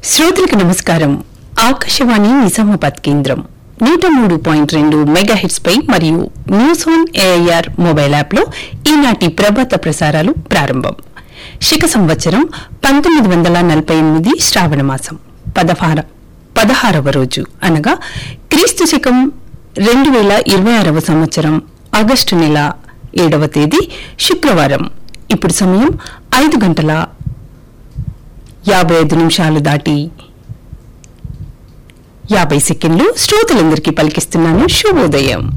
శ్రోతలకు నమస్కారం ఆకాశవాణి నిజామాబాద్ కేంద్రం నూట మూడు పాయింట్ రెండు మెగా హిట్స్ పై మరియు news on AIR mobile app లో ఈనాటి ప్రభాత ప్రసారాలు ప్రారంభం శిఖ సంవత్సరం పంతొమ్మిది వందల నలభై ఎనిమిది శ్రావణ మాసం పదహార పదహారవ రోజు అనగా క్రీస్తు శకం రెండు వేల ఇరవై ఆరవ సంవత్సరం ఆగస్టు నెల ఏడవ తేదీ శుక్రవారం ఇప్పుడు సమయం ఐదు గంటల యాభై ఐదు నిమిషాలు దాటి యాభై సెకండ్లు శ్రోతలందరికీ పలికిస్తున్నాను శుభోదయం